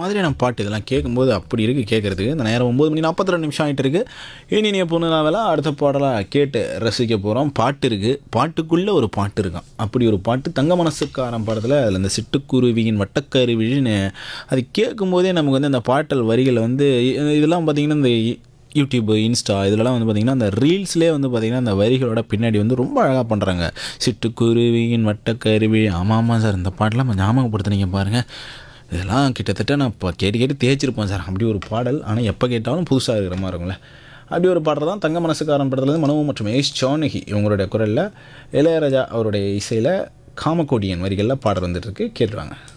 மாதிரியான பாட்டு இதெல்லாம் கேட்கும்போது அப்படி இருக்குது கேட்குறதுக்கு இந்த நேரம் ஒம்பது மணி நாற்பத்தி ரெண்டு நிமிஷம் ஆகிட்டு இருக்குது இனி நீ பொண்ணு நாவலாம் அடுத்த பாடலாக கேட்டு ரசிக்க போகிறோம் பாட்டு இருக்குது பாட்டுக்குள்ளே ஒரு பாட்டு இருக்கான் அப்படி ஒரு பாட்டு தங்க மனசுக்காரன் படத்தில் அதில் இந்த சிட்டுக்குருவியின் வட்டக்கருவின்னு அது கேட்கும்போதே நமக்கு வந்து அந்த பாட்டல் வரிகள் வந்து இ- இதெல்லாம் பார்த்திங்கன்னா இந்த இ- யூடியூப் இன்ஸ்டா இதுலலாம் வந்து பார்த்திங்கன்னா அந்த ரீல்ஸ்லேயே வந்து பார்த்திங்கன்னா அந்த வரிகளோட பின்னாடி வந்து ரொம்ப அழகாக பண்ணுறாங்க சிட்டுக்குருவியின் வட்டக்கருவி ஆமாம் ஆமாம் சார் இந்த பாட்டெலாம் ஞாபகப்படுத்துனீங்க பாருங்கள் இதெல்லாம் கிட்டத்தட்ட நான் இப்போ கேட்டு கேட்டு தேய்ச்சிருப்பேன் சார் அப்படி ஒரு பாடல் ஆனால் எப்போ கேட்டாலும் புதுசாக இருக்கிற மாதிரி இருக்கும்ல அப்படி ஒரு பாடல் தான் தங்க மனசுக்காரன் படத்துலேருந்து மனோ மற்றும் ஏஷ் ஜானகி இவங்களுடைய குரலில் இளையராஜா அவருடைய இசையில் காமக்கோடியன் வரிகளில் பாடல் வந்துட்டுருக்கு கேட்டுருவாங்க